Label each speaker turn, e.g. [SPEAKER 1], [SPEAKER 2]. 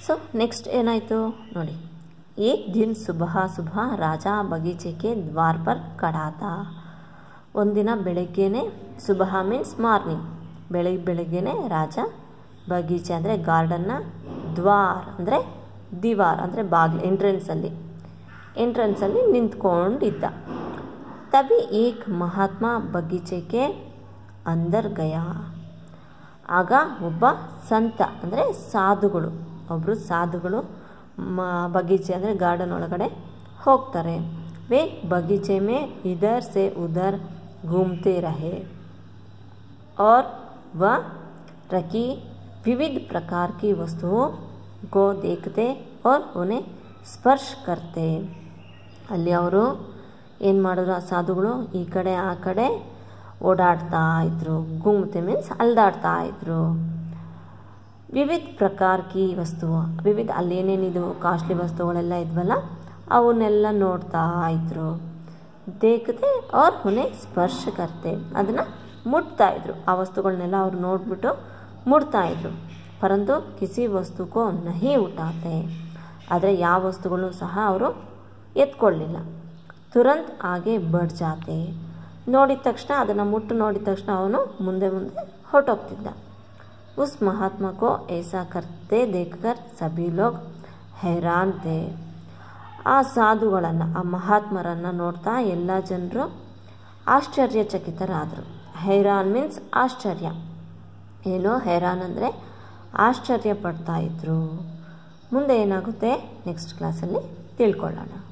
[SPEAKER 1] so next ಏನಾಯಿತು ನೋಡಿ ಏಕ್ ದಿನ್ ಸುಬಹ ಸುಬಹ ರಾಜ ಬಗೀಚೆಗೆ ದ್ವಾರ್ ಪರ್ ಕಡಾತ ಒಂದಿನ ಬೆಳಗ್ಗೆನೆ ಸುಬಹ ಮೀನ್ಸ್ ಮಾರ್ನಿಂಗ್ ಬೆಳಗ್ಗೆ ಬೆಳಗ್ಗೆನೆ ರಾಜ ಬಗೀಚೆ ಅಂದರೆ ಗಾರ್ಡನ್ನ ದ್ವಾರ್ ಅಂದರೆ ದಿವಾರ್ ಅಂದರೆ ಬಾಗಿಲು ಎಂಟ್ರೆನ್ಸಲ್ಲಿ ಎಂಟ್ರೆನ್ಸಲ್ಲಿ ನಿಂತ್ಕೊಂಡಿದ್ದ ತಬಿ ಏಕ್ ಮಹಾತ್ಮ ಬಗೀಚೆಗೆ ಅಂದರ್ ಗಯಾ ಆಗ ಒಬ್ಬ ಸಂತ ಅಂದರೆ ಸಾಧುಗಳು ಒಬ್ಬರು ಸಾಧುಗಳು ಮ ಬಗೀಚೆ ಅಂದರೆ ಗಾರ್ಡನ್ ಒಳಗಡೆ ಹೋಗ್ತಾರೆ वे बगीचे में इधर से उधर घूमते रहे और वह रखी विविध प्रकार की वस्तुओं को देखते और उन्हें ಸ್ಪರ್ಶ करते ಅಲ್ಲಿ ಅವರು ಏನು ಮಾಡಿದ್ರು ಆ ಸಾಧುಗಳು ಈ ಕಡೆ ಆ ಕಡೆ ಓಡಾಡ್ತಾ ಇದ್ರು ಗುಮ್ತೆ ಮೀನ್ಸ್ ಅಲ್ದಾಡ್ತಾ ಇದ್ರು ವಿವಿಧ ಪ್ರಕಾರ ಕಿ ವಸ್ತು ವಿವಿಧ ಅಲ್ಲೇನೇನಿದು ಕಾಸ್ಟ್ಲಿ ವಸ್ತುಗಳೆಲ್ಲ ಇದ್ವಲ್ಲ ಅವನ್ನೆಲ್ಲ ನೋಡ್ತಾ ಇದ್ರು ದೇಖತೆ ಅವ್ರು ಹುನೆ ಸ್ಪರ್ಶ ಕರ್ತೆ ಅದನ್ನು ಮುಟ್ತಾ ಇದ್ರು ಆ ವಸ್ತುಗಳನ್ನೆಲ್ಲ ಅವ್ರು ನೋಡಿಬಿಟ್ಟು ಮುಟ್ತಾ ಇದ್ರು ಪರಂತು ಕಿಸಿ ವಸ್ತುಕೋ ನಹಿ ಉಟಾತೆ ಆದರೆ ಯಾವ ವಸ್ತುಗಳು ಸಹ ಅವರು ಎತ್ಕೊಳ್ಳಿಲ್ಲ ತುರಂತ್ ಹಾಗೆ ಬಡ್ ಜಾತೆ ನೋಡಿದ ತಕ್ಷಣ ಅದನ್ನು ಮುಟ್ಟು ನೋಡಿದ ತಕ್ಷಣ ಅವನು ಮುಂದೆ ಮುಂದೆ ಹೊರಟೋಗ್ತಿದ್ದ ಉಸ್ ಮಹಾತ್ಮ ಕೋ ಐಸಾ ಕರ್ತೆ ದೇಖ್ಕರ್ ಸಭಿ ಲೋಗ್ ಹೈರಾನ್ ತೆ ಆ ಸಾಧುಗಳನ್ನು ಆ ಮಹಾತ್ಮರನ್ನು ನೋಡ್ತಾ ಎಲ್ಲ ಜನರು ಆಶ್ಚರ್ಯಚಕಿತರಾದರು ಹೈರಾನ್ ಮೀನ್ಸ್ ಆಶ್ಚರ್ಯ ಏನು ಹೈರಾನ್ ಅಂದರೆ ಆಶ್ಚರ್ಯ ಪಡ್ತಾ ಇದ್ರು ಮುಂದೆ ಏನಾಗುತ್ತೆ ನೆಕ್ಸ್ಟ್ ಕ್ಲಾಸಲ್ಲಿ ತಿಳ್ಕೊಳ್ಳೋಣ